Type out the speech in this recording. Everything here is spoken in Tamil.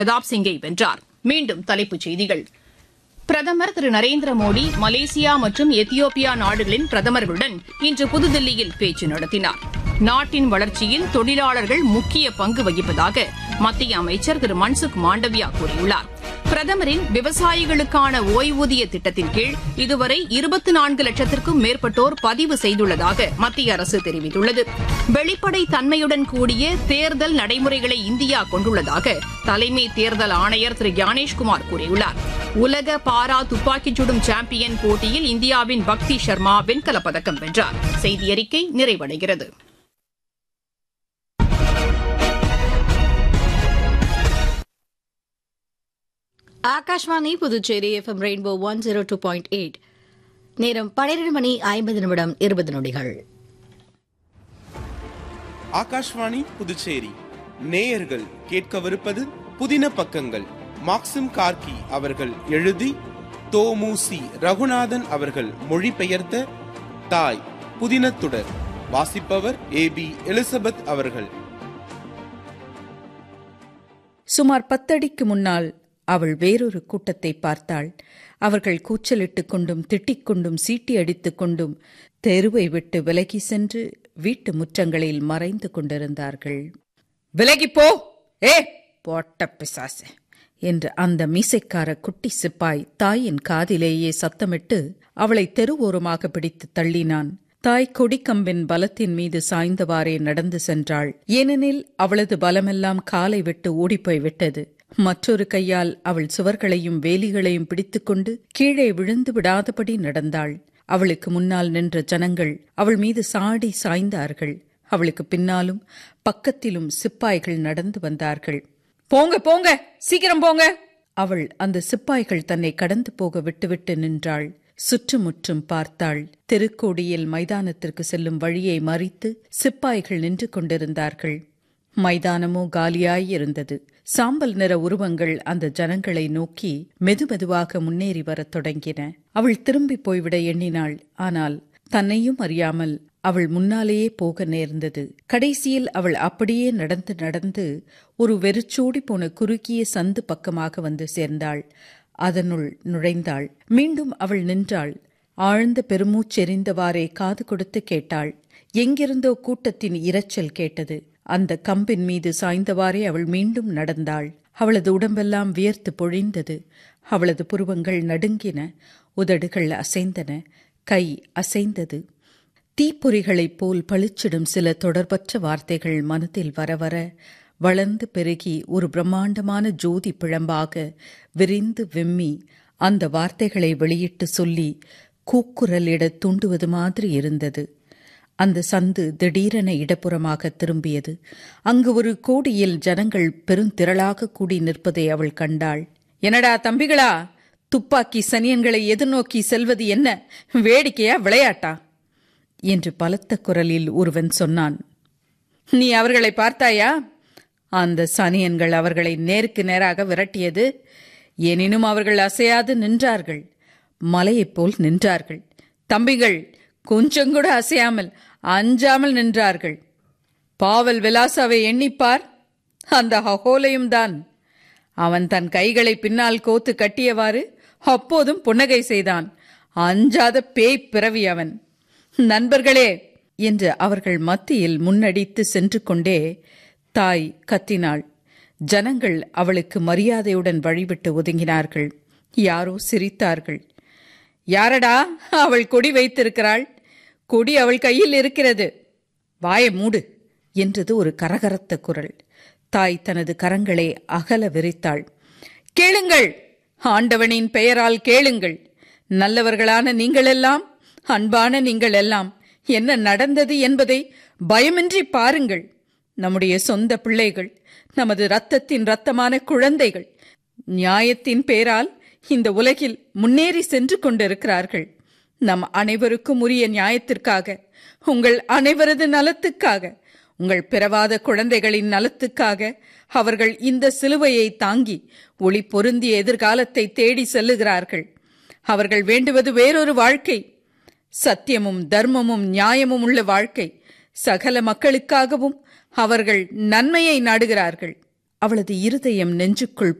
பிரதாப் சிங்கை வென்றார் மீண்டும் தலைப்புச் செய்திகள் பிரதமர் திரு நரேந்திர மோடி மலேசியா மற்றும் எத்தியோப்பியா நாடுகளின் பிரதமர்களுடன் இன்று புதுதில்லியில் பேச்சு நடத்தினார் நாட்டின் வளர்ச்சியில் தொழிலாளர்கள் முக்கிய பங்கு வகிப்பதாக மத்திய அமைச்சர் திரு மன்சுக் மாண்டவியா கூறியுள்ளார் பிரதமரின் விவசாயிகளுக்கான ஓய்வூதிய திட்டத்தின் கீழ் இதுவரை இருபத்தி நான்கு லட்சத்திற்கும் மேற்பட்டோர் பதிவு செய்துள்ளதாக மத்திய அரசு தெரிவித்துள்ளது வெளிப்படை தன்மையுடன் கூடிய தேர்தல் நடைமுறைகளை இந்தியா கொண்டுள்ளதாக தலைமை தேர்தல் ஆணையர் திரு ஞானேஷ்குமார் கூறியுள்ளார் உலக பாரா துப்பாக்கிச் சுடும் சாம்பியன் போட்டியில் இந்தியாவின் பக்தி சர்மா வெண்கலப் பதக்கம் வென்றார் செய்தி அறிக்கை நிறைவடைகிறது Akashvani Puducherry FM Rainbow one zero two point eight நேரம் பன்னிரண்டு மணி ஐம்பது நிமிடம் இருபது நொடிகள் ஆகாஷ்வாணி புதுச்சேரி நேயர்கள் கேட்கவிருப்பது புதின பக்கங்கள் மாக்சிம் கார்கி அவர்கள் எழுதி தோமுசி ரகுநாதன் அவர்கள் மொழிபெயர்த்த தாய் புதினத்துடர் வாசிப்பவர் ஏ பி எலிசபெத் அவர்கள் சுமார் பத்தடிக்கு முன்னால் அவள் வேறொரு கூட்டத்தை பார்த்தாள் அவர்கள் கூச்சலிட்டுக் கொண்டும் திட்டிக் கொண்டும் சீட்டி அடித்துக் கொண்டும் தெருவை விட்டு விலகி சென்று வீட்டு முற்றங்களில் மறைந்து கொண்டிருந்தார்கள் விலகி போ ஏ போட்ட பிசாசு என்று அந்த மீசைக்கார குட்டி சிப்பாய் தாயின் காதிலேயே சத்தமிட்டு அவளை தெருவோரமாக பிடித்து தள்ளினான் தாய் கொடிக்கம்பின் பலத்தின் மீது சாய்ந்தவாறே நடந்து சென்றாள் ஏனெனில் அவளது பலமெல்லாம் காலை விட்டு ஓடிப்போய் விட்டது மற்றொரு கையால் அவள் சுவர்களையும் வேலிகளையும் பிடித்துக்கொண்டு கீழே விழுந்து விடாதபடி நடந்தாள் அவளுக்கு முன்னால் நின்ற ஜனங்கள் அவள் மீது சாடி சாய்ந்தார்கள் அவளுக்கு பின்னாலும் பக்கத்திலும் சிப்பாய்கள் நடந்து வந்தார்கள் போங்க போங்க சீக்கிரம் போங்க அவள் அந்த சிப்பாய்கள் தன்னை கடந்து போக விட்டுவிட்டு நின்றாள் சுற்றுமுற்றும் பார்த்தாள் தெருக்கோடியில் மைதானத்திற்கு செல்லும் வழியை மறித்து சிப்பாய்கள் நின்று கொண்டிருந்தார்கள் மைதானமோ காலியாயிருந்தது சாம்பல் நிற உருவங்கள் அந்த ஜனங்களை நோக்கி மெதுமெதுவாக முன்னேறி வரத் தொடங்கின அவள் திரும்பி போய்விட எண்ணினாள் ஆனால் தன்னையும் அறியாமல் அவள் முன்னாலேயே போக நேர்ந்தது கடைசியில் அவள் அப்படியே நடந்து நடந்து ஒரு வெறிச்சோடி போன குறுகிய சந்து பக்கமாக வந்து சேர்ந்தாள் அதனுள் நுழைந்தாள் மீண்டும் அவள் நின்றாள் ஆழ்ந்த பெருமூச்செறிந்தவாறே காது கொடுத்து கேட்டாள் எங்கிருந்தோ கூட்டத்தின் இரைச்சல் கேட்டது அந்த கம்பின் மீது சாய்ந்தவாறே அவள் மீண்டும் நடந்தாள் அவளது உடம்பெல்லாம் வியர்த்து பொழிந்தது அவளது புருவங்கள் நடுங்கின உதடுகள் அசைந்தன கை அசைந்தது தீப்பொறிகளைப் போல் பளிச்சிடும் சில தொடர்பற்ற வார்த்தைகள் மனத்தில் வர வர வளர்ந்து பெருகி ஒரு பிரம்மாண்டமான ஜோதி பிழம்பாக விரிந்து விம்மி அந்த வார்த்தைகளை வெளியிட்டு சொல்லி கூக்குரலிட தூண்டுவது மாதிரி இருந்தது அந்த சந்து திடீரென இடப்புறமாக திரும்பியது அங்கு ஒரு கோடியில் ஜனங்கள் பெருந்திரளாக கூடி நிற்பதை அவள் கண்டாள் என்னடா தம்பிகளா துப்பாக்கி சனியன்களை எதிர்நோக்கி செல்வது என்ன வேடிக்கையா விளையாட்டா என்று பலத்த குரலில் ஒருவன் சொன்னான் நீ அவர்களை பார்த்தாயா அந்த சனியன்கள் அவர்களை நேருக்கு நேராக விரட்டியது எனினும் அவர்கள் அசையாது நின்றார்கள் மலையைப் போல் நின்றார்கள் தம்பிகள் கொஞ்சம் கூட அசையாமல் அஞ்சாமல் நின்றார்கள் பாவல் விலாசாவை எண்ணிப்பார் அந்த ஹகோலையும் தான் அவன் தன் கைகளை பின்னால் கோத்து கட்டியவாறு அப்போதும் புன்னகை செய்தான் அஞ்சாத பேய் பிறவி அவன் நண்பர்களே என்று அவர்கள் மத்தியில் முன்னடித்து சென்று கொண்டே தாய் கத்தினாள் ஜனங்கள் அவளுக்கு மரியாதையுடன் வழிவிட்டு ஒதுங்கினார்கள் யாரோ சிரித்தார்கள் யாரடா அவள் கொடி வைத்திருக்கிறாள் கொடி அவள் கையில் இருக்கிறது வாய மூடு என்றது ஒரு கரகரத்த குரல் தாய் தனது கரங்களை அகல விரித்தாள் கேளுங்கள் ஆண்டவனின் பெயரால் கேளுங்கள் நல்லவர்களான நீங்களெல்லாம் அன்பான நீங்கள் எல்லாம் என்ன நடந்தது என்பதை பயமின்றி பாருங்கள் நம்முடைய சொந்த பிள்ளைகள் நமது இரத்தத்தின் இரத்தமான குழந்தைகள் நியாயத்தின் பேரால் இந்த உலகில் முன்னேறி சென்று கொண்டிருக்கிறார்கள் நம் அனைவருக்கும் உரிய நியாயத்திற்காக உங்கள் அனைவரது நலத்துக்காக உங்கள் பிறவாத குழந்தைகளின் நலத்துக்காக அவர்கள் இந்த சிலுவையை தாங்கி ஒளி பொருந்திய எதிர்காலத்தை தேடி செல்லுகிறார்கள் அவர்கள் வேண்டுவது வேறொரு வாழ்க்கை சத்தியமும் தர்மமும் நியாயமும் உள்ள வாழ்க்கை சகல மக்களுக்காகவும் அவர்கள் நன்மையை நாடுகிறார்கள் அவளது இருதயம் நெஞ்சுக்குள்